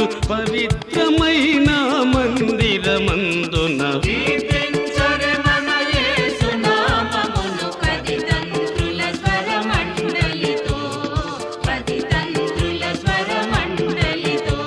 పవిత్రమైన మందిరమందున కీర్తించరే మన యేసు నామమును పది తంత్రుల స్వరమండలితో పది తంత్రుల స్వరమండలితో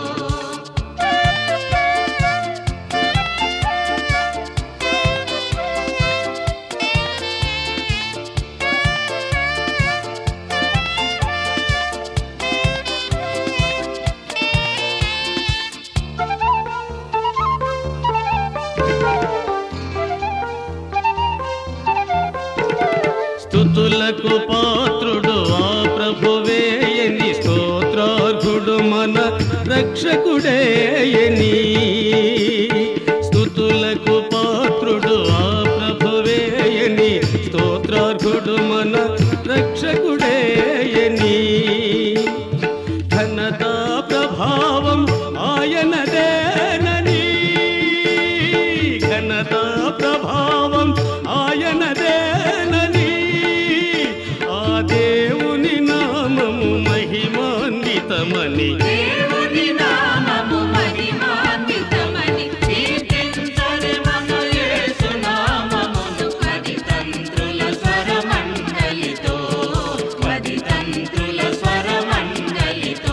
స్థుతులకు పాత్రుడు ఆ ప్రభువేయని స్తోత్రార్హుడు మన రక్షకుడేయని స్థుతులకు పాత్రుడు ఆ ప్రభువేయని స్తోత్రార్హుడు మన రక్షకుడేయని ఘనత ప్రభావం ఆయనదేనని ఘనత ప్రభావం ఆయనదేనని ఆ దేవుని నామము మహిమాన్వితమని దేవుని నామము మహిమాన్వితమని కీర్తించరే మన యేసు నామమును పది తంత్రుల స్వరమండలితో పది తంత్రుల స్వరమండలితో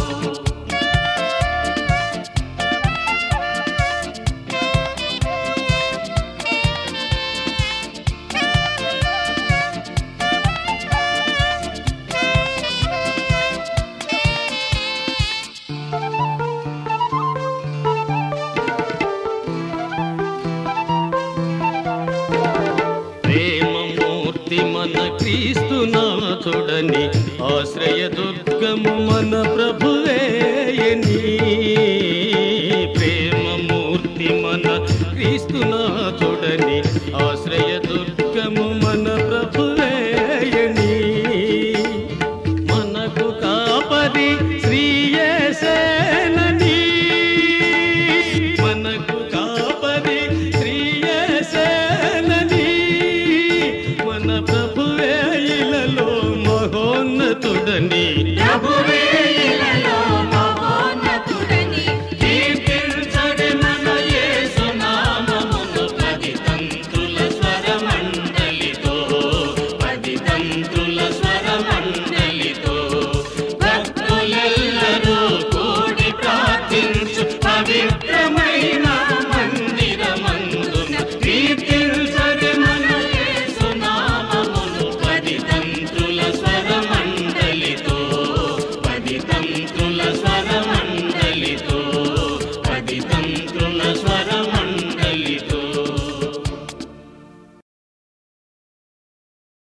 ప్రేమమూర్తి మన క్రీస్తునాథుడని ఆశ్రయ దుర్గము మన ప్రభువేయని ప్రేమమూర్తి మన క్రీస్తునాథుడని ఆశ్రయ దుర్గము